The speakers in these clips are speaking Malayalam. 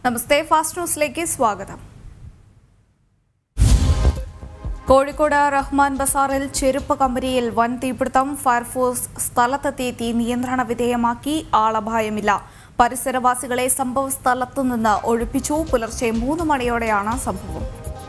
നമസ്തേ ഫാസ്റ്റ് ന്യൂസിലേക്ക് സ്വാഗതം കോഴിക്കോട് റഹ്മാൻ ബസാറിൽ ചെരുപ്പ് കമ്പനിയിൽ വൻ തീപിടുത്തം ഫയർഫോഴ്സ് സ്ഥലത്തെത്തി തീ നിയന്ത്രണ വിധേയമാക്കി ആളപായമില്ല പരിസരവാസികളെ സംഭവ സ്ഥലത്തു നിന്ന് ഒഴിപ്പിച്ചു പുലർച്ചെ മൂന്ന് മണിയോടെയാണ് സംഭവം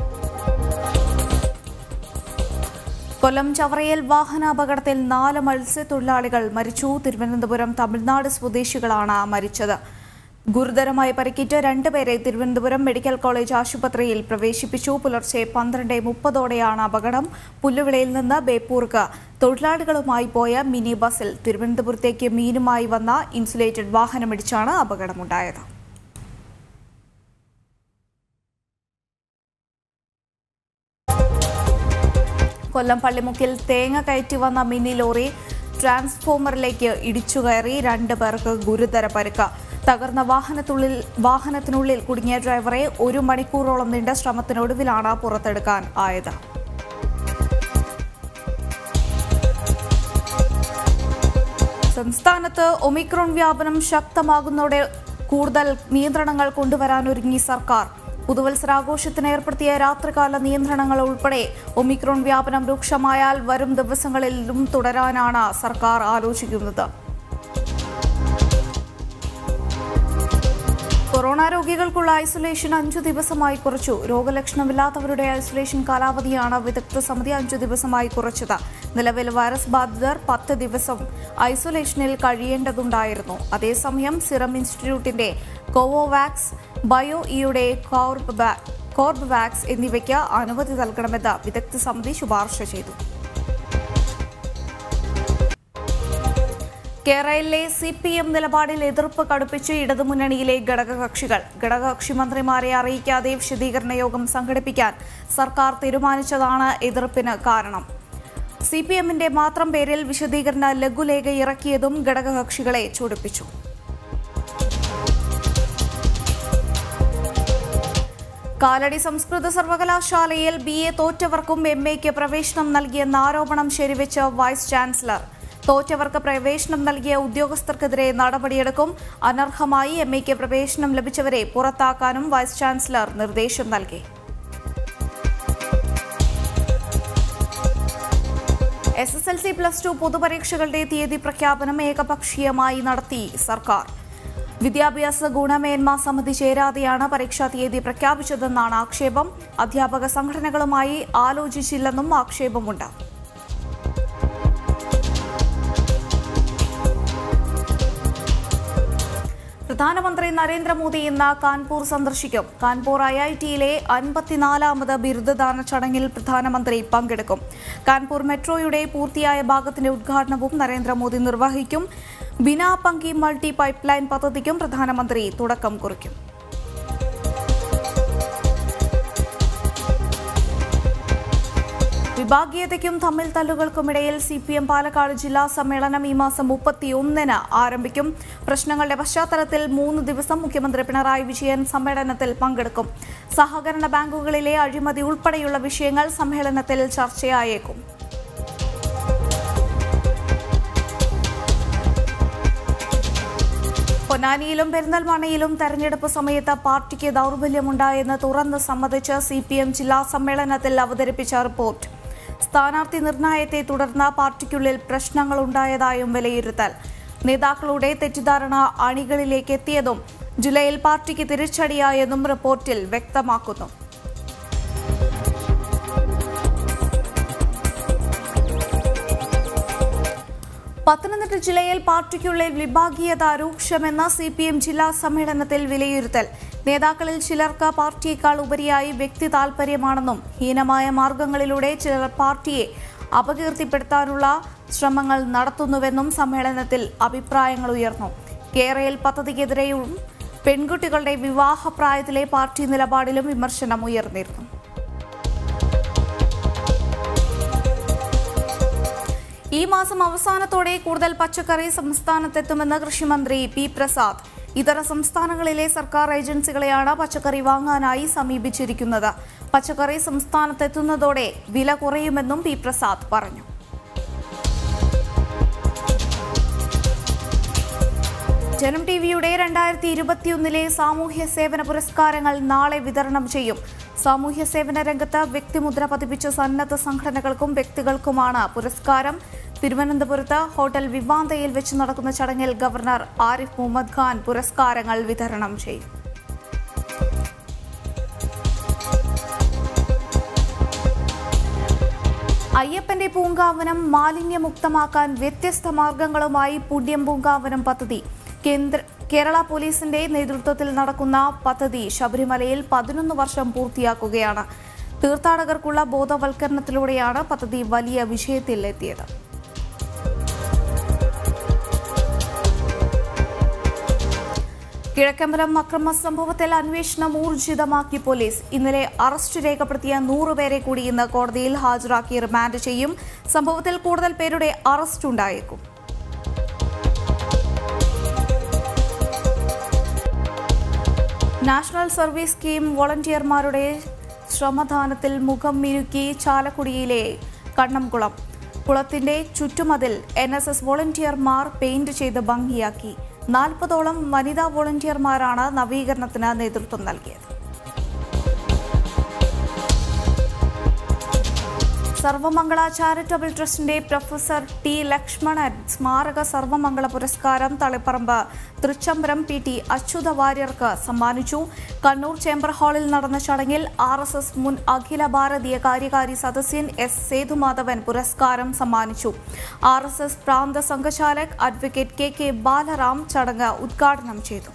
കൊല്ലം ചവറയിൽ വാഹനാപകടത്തിൽ നാല് മത്സ്യത്തൊഴിലാളികൾ മരിച്ചു തിരുവനന്തപുരം തമിഴ്നാട് സ്വദേശികളാണ് മരിച്ചത് ഗുരുതരമായി പരിക്കേറ്റ് രണ്ടുപേരെ തിരുവനന്തപുരം മെഡിക്കൽ കോളേജ് ആശുപത്രിയിൽ പ്രവേശിപ്പിച്ചു പുലർച്ചെ പന്ത്രണ്ട് മുപ്പതോടെയാണ് അപകടം പുല്ലുവിളയിൽ നിന്ന് ബേപ്പൂർക്ക് തൊഴിലാളികളുമായി പോയ മിനി ബസിൽ തിരുവനന്തപുരത്തേക്ക് മീനുമായി വന്ന ഇൻസുലേറ്റഡ് വാഹനമിടിച്ചാണ് അപകടമുണ്ടായത് കൊല്ലം പള്ളിമുക്കിൽ തേങ്ങ കയറ്റി വന്ന മിനി ലോറി ട്രാൻസ്ഫോമറിലേക്ക് ഇടിച്ചു കയറി രണ്ട് പേർക്ക് ഗുരുതര പരിക്ക് തകർന്ന വാഹനത്തുള്ളിൽ വാഹനത്തിനുള്ളിൽ കുടുങ്ങിയ ഡ്രൈവറെ ഒരു മണിക്കൂറോളം നീണ്ട ശ്രമത്തിനൊടുവിലാണ് പുറത്തെടുക്കാൻ ആയത് സംസ്ഥാനത്ത് ഒമിക്രോൺ വ്യാപനം ശക്തമാകുന്നതോടെ കൂടുതൽ നിയന്ത്രണങ്ങൾ കൊണ്ടുവരാനൊരുങ്ങി സർക്കാർ പുതുവത്സരാഘോഷത്തിന് ഏർപ്പെടുത്തിയ രാത്രികാല നിയന്ത്രണങ്ങൾ ഉൾപ്പെടെ ഒമിക്രോൺ വ്യാപനം രൂക്ഷമായാൽ വരും ദിവസങ്ങളിലും തുടരാനാണ് സർക്കാർ ആലോചിക്കുന്നത് കൊറോണ രോഗികൾക്കുള്ള ഐസൊലേഷൻ അഞ്ചു ദിവസമായി കുറച്ചു രോഗലക്ഷണമില്ലാത്തവരുടെ ഐസൊലേഷൻ കാലാവധിയാണ് വിദഗ്ധ സമിതി അഞ്ചു ദിവസമായി കുറച്ചത് നിലവിൽ വൈറസ് ബാധിതർ പത്ത് ദിവസം ഐസൊലേഷനിൽ കഴിയേണ്ടതുണ്ടായിരുന്നു അതേസമയം സിറം ഇൻസ്റ്റിറ്റ്യൂട്ടിന്റെ കോവോവാക്സ് ബയോ ഇയുടെ കോർബ് എന്നിവയ്ക്ക് അനുമതി നൽകണമെന്ന് വിദഗ്ധ സമിതി ശുപാർശ ചെയ്തു കേരളയിലെ സി പി എം നിലപാടിൽ എതിർപ്പ് കടുപ്പിച്ച് ഇടതുമുന്നണിയിലെ ഘടകകക്ഷികൾ ഘടകകക്ഷി മന്ത്രിമാരെ അറിയിക്കാതെ വിശദീകരണ യോഗം സംഘടിപ്പിക്കാൻ സർക്കാർ തീരുമാനിച്ചതാണ് എതിർപ്പിന് കാരണം സി പി എമ്മിന്റെ മാത്രം പേരിൽ വിശദീകരണ ലഘുലേഖ ഇറക്കിയതും ഘടകകക്ഷികളെ ചൊടിപ്പിച്ചു കാലടി സംസ്കൃത സർവകലാശാലയിൽ ബി എ തോറ്റവർക്കും എം എക്ക് പ്രവേശനം നൽകിയെന്ന ആരോപണം ശരിവെച്ച് വൈസ് ചാൻസലർ തോറ്റവർക്ക് പ്രവേശനം നൽകിയ ഉദ്യോഗസ്ഥർക്കെതിരെ നടപടിയെടുക്കും അനർഹമായി എം എക്ക് പ്രവേശനം ലഭിച്ചവരെ പുറത്താക്കാനും വൈസ് ചാൻസലർ നിർദ്ദേശം നൽകി S S L C plus two പൊതുപരീക്ഷകളുടെ തീയതി പ്രഖ്യാപനം ഏകപക്ഷീയമായി നടത്തി സർക്കാർ വിദ്യാഭ്യാസ ഗുണമേന്മ സമിതി ചേരാതെയാണ് പരീക്ഷാ തീയതി പ്രഖ്യാപിച്ചതെന്നാണ് ആക്ഷേപം അധ്യാപക സംഘടനകളുമായി ആലോചിച്ചില്ലെന്നും ആക്ഷേപമുണ്ട് പ്രധാനമന്ത്രി നരേന്ദ്രമോദി ഇന്ന് കാൺപൂർ സന്ദർശിക്കും കാൺപൂർ ഐ ഐ ടിയിലെ അൻപത്തിനാലാമത് ബിരുദദാന ചടങ്ങിൽ പ്രധാനമന്ത്രി പങ്കെടുക്കും കാൺപൂർ മെട്രോയുടെ പൂർത്തിയായ ഭാഗത്തിന്റെ ഉദ്ഘാടനവും നരേന്ദ്രമോദി നിർവഹിക്കും ബിനാ പങ്കി മൾട്ടി പൈപ്പ് ലൈൻ പദ്ധതിക്കും പ്രധാനമന്ത്രി തുടക്കം കുറിക്കും വിഭാഗീയതയ്ക്കും തമ്മിൽ തല്ലുകൾക്കുമിടയിൽ സി പി എം പാലക്കാട് ജില്ലാ സമ്മേളനം ഈ മാസം മുപ്പത്തിയൊന്നിന് ആരംഭിക്കും പ്രശ്നങ്ങളുടെ പശ്ചാത്തലത്തിൽ മൂന്ന് ദിവസം മുഖ്യമന്ത്രി പിണറായി വിജയൻ സമ്മേളനത്തിൽ പങ്കെടുക്കും സഹകരണ ബാങ്കുകളിലെ അഴിമതി ഉൾപ്പെടെയുള്ള വിഷയങ്ങൾ സമ്മേളനത്തിൽ ചർച്ചയായേക്കും പൊന്നാനിയിലും പെരിന്തൽമണ്ണയിലും തെരഞ്ഞെടുപ്പ് സമയത്ത് പാർട്ടിക്ക് ദൗർബല്യമുണ്ടായെന്ന് തുറന്ന് സമ്മതിച്ച് സി പി എം ജില്ലാ സമ്മേളനത്തിൽ അവതരിപ്പിച്ച റിപ്പോർട്ട് സ്ഥാനാർത്ഥി നിർണയത്തെ തുടർന്ന് പാർട്ടിക്കുള്ളിൽ പ്രശ്നങ്ങളുണ്ടായതായും വിലയിരുത്തൽ നേതാക്കളുടെ തെറ്റിദ്ധാരണ അണികളിലേക്ക് എത്തിയതും ജില്ലയിൽ പാർട്ടിക്ക് തിരിച്ചടിയായെന്നും റിപ്പോർട്ടിൽ വ്യക്തമാക്കുന്നു പത്തനംതിട്ട ജില്ലയിൽ പാർട്ടിക്കുള്ളിൽ വിഭാഗീയത രൂക്ഷമെന്ന സി പി എം ജില്ലാ സമ്മേളനത്തിൽ വിലയിരുത്തൽ നേതാക്കളിൽ ചിലർക്ക് പാർട്ടിയേക്കാൾ ഉപരിയായി വ്യക്തി താൽപര്യമാണെന്നും ഹീനമായ മാർഗങ്ങളിലൂടെ ചിലർ പാർട്ടിയെ അപകീർത്തിപ്പെടുത്താനുള്ള ശ്രമങ്ങൾ നടത്തുന്നുവെന്നും സമ്മേളനത്തിൽ അഭിപ്രായങ്ങൾ ഉയർന്നു കേരയിൽ പദ്ധതിക്കെതിരെയും പെൺകുട്ടികളുടെ വിവാഹപ്രായത്തിലെ പാർട്ടി നിലപാടിലും വിമർശനം ഉയർന്നിരുന്നു ഈ മാസം അവസാനത്തോടെ കൂടുതൽ പച്ചക്കറി സംസ്ഥാനത്തെത്തുമെന്ന് കൃഷിമന്ത്രി പി പ്രസാദ് ഇതര സംസ്ഥാനങ്ങളിലെ സർക്കാർ ഏജൻസികളെയാണ് പച്ചക്കറി വാങ്ങാനായി സമീപിച്ചിരിക്കുന്നത് പച്ചക്കറി സംസ്ഥാനത്തെത്തുന്നതോടെ വില കുറയുമെന്നും പി പ്രസാദ് പറഞ്ഞു ജനം ടി വിയുടെ രണ്ടായിരത്തി ഇരുപത്തിയൊന്നിലെ സാമൂഹ്യ സേവന പുരസ്കാരങ്ങൾ നാളെ വിതരണം ചെയ്യും സാമൂഹ്യ സേവന രംഗത്ത് വ്യക്തിമുദ്ര പതിപ്പിച്ച സന്നദ്ധ സംഘടനകൾക്കും വ്യക്തികൾക്കുമാണ് പുരസ്കാരം തിരുവനന്തപുരത്ത് ഹോട്ടൽ വിവാന്തയിൽ വെച്ച് നടക്കുന്ന ചടങ്ങിൽ ഗവർണർ ആരിഫ് മുഹമ്മദ് ഖാൻ പുരസ്കാരങ്ങൾ വിതരണം ചെയ്യും അയ്യപ്പന്റെ പൂങ്കാവനം മാലിന്യമുക്തമാക്കാൻ വ്യത്യസ്ത മാർഗങ്ങളുമായി പുണ്യം പൂങ്കാവനം പദ്ധതി കേന്ദ്ര കേരള പോലീസിന്റെ നേതൃത്വത്തിൽ നടക്കുന്ന പദ്ധതി ശബരിമലയിൽ പതിനൊന്ന് വർഷം പൂർത്തിയാക്കുകയാണ് തീർത്ഥാടകർക്കുള്ള ബോധവൽക്കരണത്തിലൂടെയാണ് പദ്ധതി വലിയ വിജയത്തിൽ എത്തിയത് കിഴക്കമ്പലം അക്രമ സംഭവത്തിൽ അന്വേഷണം ഊർജിതമാക്കി പോലീസ് ഇന്നലെ അറസ്റ്റ് രേഖപ്പെടുത്തിയ നൂറുപേരെ കൂടി ഇന്ന് കോടതിയിൽ ഹാജരാക്കി റിമാൻഡ് ചെയ്യും സംഭവത്തിൽ കൂടുതൽ പേരുടെ അറസ്റ്റ് ഉണ്ടായേക്കും നാഷണൽ സർവീസ് സ്കീം വോളണ്ടിയർമാരുടെ ശ്രമദാനത്തിൽ മുഖം മിനുക്കി ചാലക്കുടിയിലെ കണ്ണംകുളം കുളത്തിന്റെ ചുറ്റുമതിൽ എൻ എസ് എസ് വോളണ്ടിയർമാർ പെയിന്റ് ചെയ്ത് ഭംഗിയാക്കി നാൽപ്പതോളം വനിതാ വോളണ്ടിയർമാരാണ് നവീകരണത്തിന് നേതൃത്വം നൽകിയത് സർവമംഗള ചാരിറ്റബിൾ ട്രസ്റ്റിന്റെ പ്രൊഫസർ ടി ലക്ഷ്മണൻ സ്മാരക സർവമംഗള പുരസ്കാരം തളിപ്പറമ്പ് തൃച്ചംബരം പി ടി അച്യുത വാര്യർക്ക് സമ്മാനിച്ചു കണ്ണൂർ ചേംബർ ഹാളിൽ നടന്ന ചടങ്ങിൽ ആർ എസ് എസ് മുൻ അഖില ഭാരതീയ കാര്യകാരി സദസ്യൻ എസ് സേതുമാധവൻ പുരസ്കാരം സമ്മാനിച്ചു ആർ എസ് എസ് പ്രാന്ത സംഘചാലക് അഡ്വക്കേറ്റ് കെ കെ ബാലറാം ചടങ്ങ് ഉദ്ഘാടനം ചെയ്തു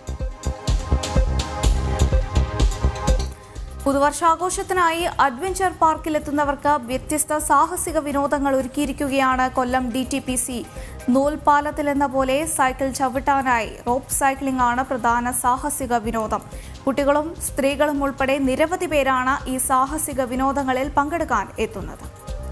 പുതുവർഷാഘോഷത്തിനായി അഡ്വഞ്ചർ പാർക്കിലെത്തുന്നവർക്ക് വ്യത്യസ്ത സാഹസിക വിനോദങ്ങൾ ഒരുക്കിയിരിക്കുകയാണ് Kollam D T P C നൂൽപാലത്തിൽ എന്ന പോലെ സൈക്കിൾ ചവിട്ടാനായി റോപ്പ് സൈക്ലിംഗ് ആണ് പ്രധാന സാഹസിക വിനോദം കുട്ടികളും സ്ത്രീകളും ഉൾപ്പെടെ നിരവധി പേരാണ് ഈ സാഹസിക വിനോദങ്ങളിൽ പങ്കെടുക്കാൻ എത്തുന്നത്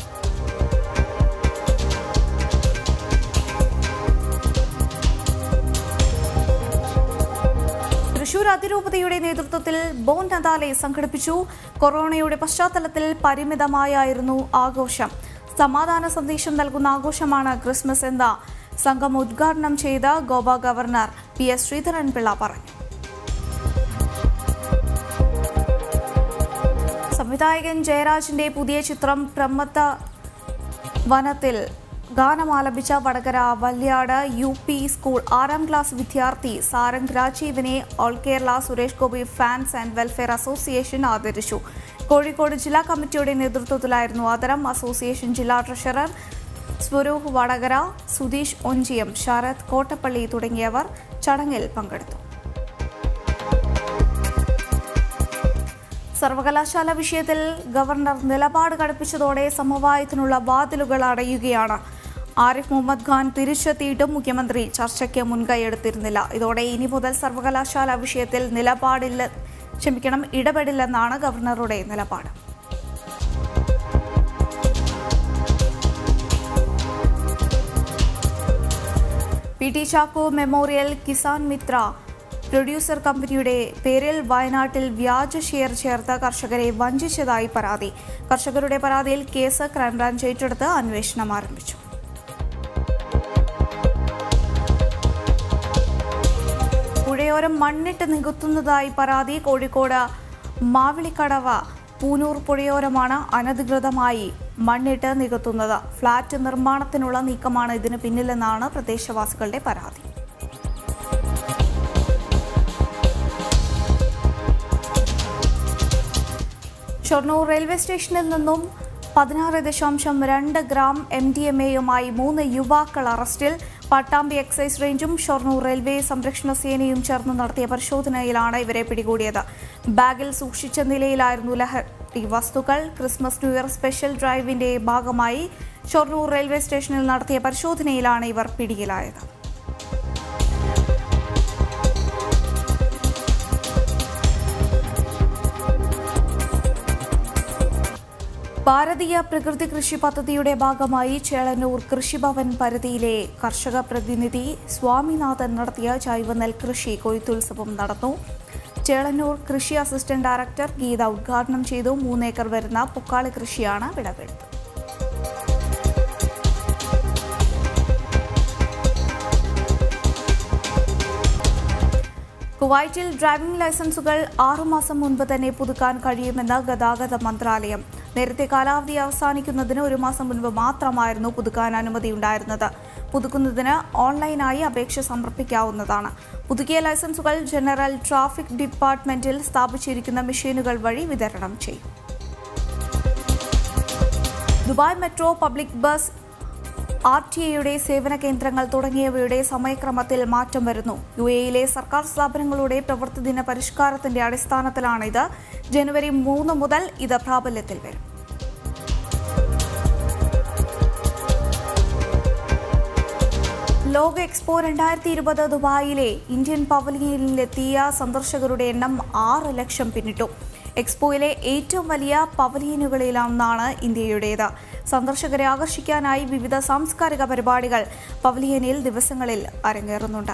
തൃശൂർ അതിരൂപതയുടെ നേതൃത്വത്തിൽ ബോൺ നദാലെ സംഘടിപ്പിച്ചു കൊറോണയുടെ പശ്ചാത്തലത്തിൽ പരിമിതമായായിരുന്നു ആഘോഷം സമാധാന സന്ദേശം നൽകുന്ന ആഘോഷമാണ് ക്രിസ്മസ് എന്ന സംഘം ഉദ്ഘാടനം ചെയ്ത Goa governor P S Sreedharan Pillai പറഞ്ഞു സംവിധായകൻ ജയരാജിന്റെ പുതിയ ചിത്രം പ്രമത്ത വനത്തിൽ ഗാനമാലപിച്ച വടകര വല്യാട് യു പി സ്കൂൾ ആറാം ക്ലാസ് വിദ്യാർത്ഥി Sarang രാജീവിനെ all Kerala Suresh Gopi fans and welfare association ആദരിച്ചു കോഴിക്കോട് ജില്ലാ കമ്മിറ്റിയുടെ നേതൃത്വത്തിലായിരുന്നു ആദരം അസോസിയേഷൻ ജില്ലാ ട്രഷറർ സ്വരൂപ് വടകര സുധീഷ് ഒഞ്ചിയം ശരത് കോട്ടപ്പള്ളി തുടങ്ങിയവർ ചടങ്ങിൽ പങ്കെടുത്തു സർവകലാശാല വിഷയത്തിൽ ഗവർണർ നിലപാട് കടുപ്പിച്ചതോടെ സമവായത്തിനുള്ള വാതിലുകൾ അടയുകയാണ് ആരിഫ് മുഹമ്മദ് ഖാൻ തിരിച്ചെത്തിയിട്ടും മുഖ്യമന്ത്രി ചർച്ചയ്ക്ക് മുൻകൈയെടുത്തിരുന്നില്ല ഇതോടെ ഇനി മുതൽ സർവകലാശാല വിഷയത്തിൽ നിലപാടില്ല ക്ഷമിക്കണം ഇടപെടില്ലെന്നാണ് ഗവർണറുടെ നിലപാട് P T Chacko memorial Kisan Mitra producer കമ്പനിയുടെ പേരിൽ വയനാട്ടിൽ വ്യാജ ഷെയർ ചേർത്ത് കർഷകരെ വഞ്ചിച്ചതായി പരാതി കർഷകരുടെ പരാതിയിൽ കേസ് ക്രൈംബ്രാഞ്ച് ഏറ്റെടുത്ത് അന്വേഷണം ആരംഭിച്ചു പുഴയോരം മണ്ണിട്ട് നികത്തുന്നതായി പരാതി കോഴിക്കോട് മാവിളിക്കടവ പൂനൂർ പുഴയോരമാണ് അനധികൃതമായി മണ്ണിട്ട് നികത്തുന്നത് ഫ്ളാറ്റ് നിർമ്മാണത്തിനുള്ള നീക്കമാണ് ഇതിന് പിന്നിലെന്നാണ് പ്രദേശവാസികളുടെ പരാതി ഷൊർണൂർ റെയിൽവേ സ്റ്റേഷനിൽ നിന്നും പതിനാറ് ദശാംശം രണ്ട് ഗ്രാം എം ഡി എം എയുമായി മൂന്ന് യുവാക്കൾ അറസ്റ്റിൽ പട്ടാമ്പി എക്സൈസ് റേഞ്ചും ഷൊർണൂർ റെയിൽവേ സംരക്ഷണ സേനയും ചേർന്ന് നടത്തിയ പരിശോധനയിലാണ് ഇവരെ പിടികൂടിയത് ബാഗിൽ സൂക്ഷിച്ച നിലയിലായിരുന്നു ലഹരി വസ്തുക്കൾ ക്രിസ്മസ് ന്യൂ ഇയർ സ്പെഷ്യൽ ഡ്രൈവിന്റെ ഭാഗമായി ഷൊർണൂർ റെയിൽവേ സ്റ്റേഷനിൽ നടത്തിയ പരിശോധനയിലാണ് ഇവർ പിടിയിലായത് ഭാരതീയ പ്രകൃതി കൃഷി പദ്ധതിയുടെ ഭാഗമായി ചേളന്നൂർ കൃഷിഭവൻ പരിധിയിലെ കർഷക പ്രതിനിധി സ്വാമിനാഥൻ നടത്തിയ ജൈവ നെൽകൃഷി കൊയ്ത്തുത്സവം നടന്നു ചേളന്നൂർ കൃഷി അസിസ്റ്റന്റ് ഡയറക്ടർ ഗീത ഉദ്ഘാടനം ചെയ്തു മൂന്നേക്കർ വരുന്ന പൊക്കാളി കൃഷിയാണ് വിളവെടുത്തത് കുവൈറ്റിൽ ഡ്രൈവിംഗ് ലൈസൻസുകൾ ആറുമാസം മുൻപ് തന്നെ പുതുക്കാൻ കഴിയുമെന്ന് ഗതാഗത മന്ത്രാലയം നേരത്തെ കാലാവധി അവസാനിക്കുന്നതിന് ഒരു മാസം മുൻപ് മാത്രമായിരുന്നു പുതുക്കാൻ അനുമതിയുണ്ടായിരുന്നത് പുതുക്കുന്നതിന് ഓൺലൈനായി അപേക്ഷ സമർപ്പിക്കാവുന്നതാണ് പുതുക്കിയ ലൈസൻസുകൾ ജനറൽ ട്രാഫിക് ഡിപ്പാർട്ട്മെന്റിൽ സ്ഥാപിച്ചിരിക്കുന്ന മെഷീനുകൾ വഴി വിതരണം ചെയ്യും Dubai metro public bus R T ഐയുടെ സേവന കേന്ദ്രങ്ങൾ തുടങ്ങിയവയുടെ സമയക്രമത്തിൽ മാറ്റം വരുന്നു യു എയിലെ സർക്കാർ സ്ഥാപനങ്ങളുടെ പ്രവൃത്തി ദിന പരിഷ്കാരത്തിന്റെ അടിസ്ഥാനത്തിലാണ് ഇത് ജനുവരി മൂന്ന് മുതൽ ഇത് പ്രാബല്യത്തിൽ വരും ലോക എക്സ്പോ രണ്ടായിരത്തി ഇരുപത് ദുബായിലെ ഇന്ത്യൻ പവലിയനിലെത്തിയ സന്ദർശകരുടെ എണ്ണം ആറ് ലക്ഷം പിന്നിട്ടു എക്സ്പോയിലെ ഏറ്റവും വലിയ പവലിയനുകളിലൊന്നാണ് ഇന്ത്യയുടേത് സന്ദർശകരെ ആകർഷിക്കാനായി വിവിധ സാംസ്കാരിക പരിപാടികൾ പവലിയനിൽ ദിവസങ്ങളിൽ അരങ്ങേറുന്നുണ്ട്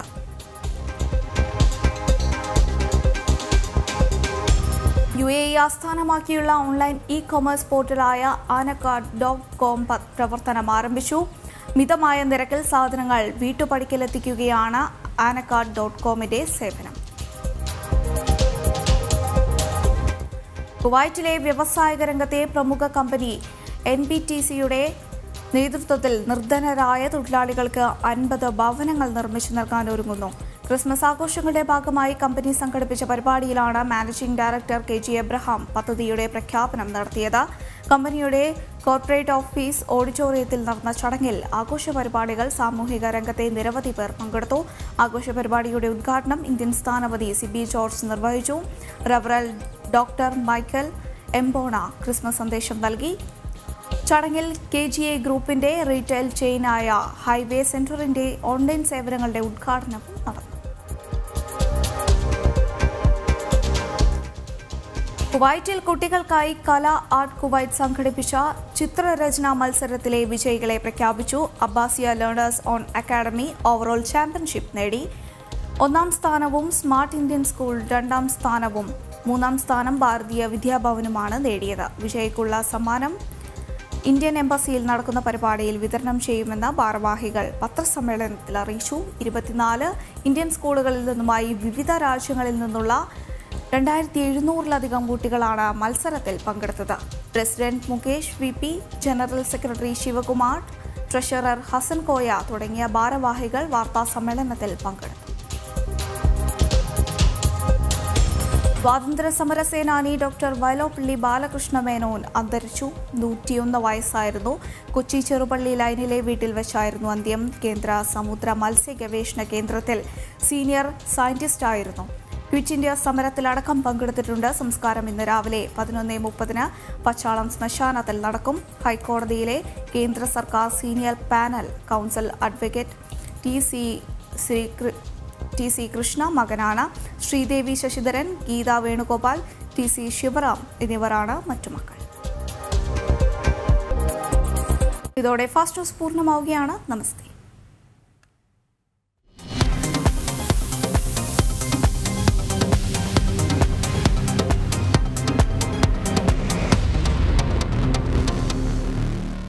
യു എ ഇ ആസ്ഥാനമാക്കിയുള്ള ഓൺലൈൻ ഇ കൊമേഴ്സ് പോർട്ടലായ ആനക്കാർഡ് ഡോട്ട് കോം പ്രവർത്തനം ആരംഭിച്ചു മിതമായ നിരക്കിൽ സാധനങ്ങൾ വീട്ടുപടിക്കലെത്തിക്കുകയാണ് ആനക്കാർഡ് ഡോട്ട് കോമിന്റെ സേവനം കുവൈറ്റിലെ വ്യവസായിക രംഗത്തെ പ്രമുഖ കമ്പനി എൻ ബി ടി സിയുടെ നേതൃത്വത്തിൽ നിർധനരായ തൊഴിലാളികൾക്ക് അൻപത് ഭവനങ്ങൾ നിർമ്മിച്ചു നൽകാൻ ഒരുങ്ങുന്നു ക്രിസ്മസ് ആഘോഷങ്ങളുടെ ഭാഗമായി കമ്പനി സംഘടിപ്പിച്ച പരിപാടിയിലാണ് managing director K G Abraham പദ്ധതിയുടെ പ്രഖ്യാപനം നടത്തിയത് കമ്പനിയുടെ കോർപ്പറേറ്റ് ഓഫീസ് ഓഡിറ്റോറിയത്തിൽ നടന്ന ചടങ്ങിൽ ആഘോഷ പരിപാടികൾ സാമൂഹിക രംഗത്തെ നിരവധി പേർ പങ്കെടുത്തു ആഘോഷ പരിപാടിയുടെ ഉദ്ഘാടനം ഇന്ത്യൻ സ്ഥാനപതി സിബി ജോർജ് നിർവഹിച്ചു റവറൽ ഡോക്ടർ മൈക്കൽ എംബോണ ക്രിസ്മസ് സന്ദേശം നൽകി ചടങ്ങിൽ കെ ജി എ ഗ്രൂപ്പിന്റെ റീറ്റെയിൽ ചെയിനായ ഹൈവേ സെന്ററിന്റെ ഓൺലൈൻ സേവനങ്ങളുടെ ഉദ്ഘാടനവും നടന്നു കുവൈറ്റിൽ കുട്ടികൾക്കായി കല ആർട്ട് കുവൈറ്റ് സംഘടിപ്പിച്ച ചിത്രരചനാ മത്സരത്തിലെ വിജയികളെ പ്രഖ്യാപിച്ചു Abbasiya learners own academy overall championship നേടി ഒന്നാം സ്ഥാനവും സ്മാർട്ട് ഇന്ത്യൻ സ്കൂൾ രണ്ടാം സ്ഥാനവും മൂന്നാം സ്ഥാനം ഭാരതീയ വിദ്യാഭവനുമാണ് നേടിയത് വിജയിക്കുള്ള സമ്മാനം ഇന്ത്യൻ എംബസിയിൽ നടക്കുന്ന പരിപാടിയിൽ വിതരണം ചെയ്യുമെന്ന് ഭാരവാഹികൾ പത്രസമ്മേളനത്തിൽ അറിയിച്ചു ഇരുപത്തിനാല് ഇന്ത്യൻ സ്കൂളുകളിൽ നിന്നുമായി വിവിധ രാജ്യങ്ങളിൽ നിന്നുള്ള രണ്ടായിരത്തി എഴുന്നൂറിലധികം കുട്ടികളാണ് മത്സരത്തിൽ പങ്കെടുത്തത് president Mukesh V P general secretary Sivakumar treasurer Hassan Koya തുടങ്ങിയ ഭാരവാഹികൾ വാർത്താ സമ്മേളനത്തിൽ പങ്കെടുത്തു സ്വാതന്ത്ര്യ സമര സേനാനി ഡോക്ടർ വയലോപ്പള്ളി ബാലകൃഷ്ണ മേനോൻ അന്തരിച്ചു നൂറ്റിയൊന്ന് വയസ്സായിരുന്നു കൊച്ചി ചെറുപള്ളി ലൈനിലെ വീട്ടിൽ വെച്ചായിരുന്നു അന്ത്യം കേന്ദ്ര സമുദ്ര മത്സ്യ ഗവേഷണ കേന്ദ്രത്തിൽ സീനിയർ സയന്റിസ്റ്റായിരുന്നു ക്വിറ്റ് ഇന്ത്യ സമരത്തിലടക്കം പങ്കെടുത്തിട്ടുണ്ട് സംസ്കാരം ഇന്ന് രാവിലെ പതിനൊന്ന് മുപ്പതിന് പച്ചാളം ശ്മശാനത്തിൽ നടക്കും ഹൈക്കോടതിയിലെ കേന്ദ്ര സർക്കാർ senior panel council advocate T C Sree T C Krishna മകനാണ് ശ്രീദേവി ശശിധരൻ ഗീത വേണുഗോപാൽ ടി സി ശിവറാം എന്നിവരാണ് മറ്റു മക്കൾ ഇതോടെ ഫാസ്റ്റ് ന്യൂസ് പൂർണ്ണമാവുകയാണ് നമസ്തേ